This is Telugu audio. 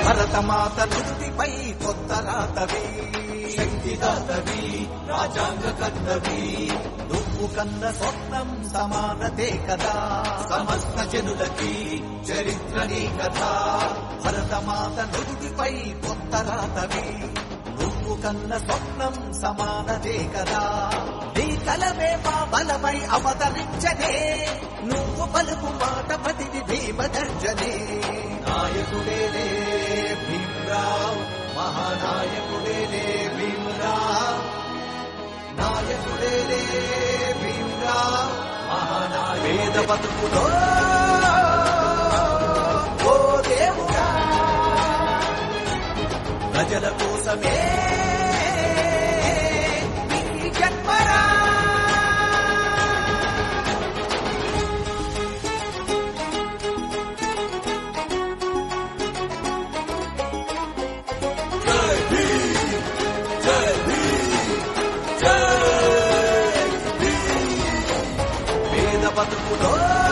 భరతమాత నుదుటిపై కొత్త రాతవి శక్తిదాతవి రాజాంగ కర్తవి నువ్వు కన్న స్వప్నం సమానతే కదా సమస్త జనులకి చరిత్ర నీ కథ భరతమాత నుదుటిపై కొత్త రాతవి నువ్వు కన్న స్వప్నం సమానతే కదా నీ కలమే మా బలమై అవతరించనే నువ్వు పలుకు మాట ప్రతిది భీమదర్జనే నాయకుడేలే భీమరావు మహానాయకుడేలే భీమరావు నాయకుడేలే భీమరావు మహానాయ వేద బతుకులో ఓ దేవుడా ప్రజల కోసమే నీ జన్మరా పేద బతుకులో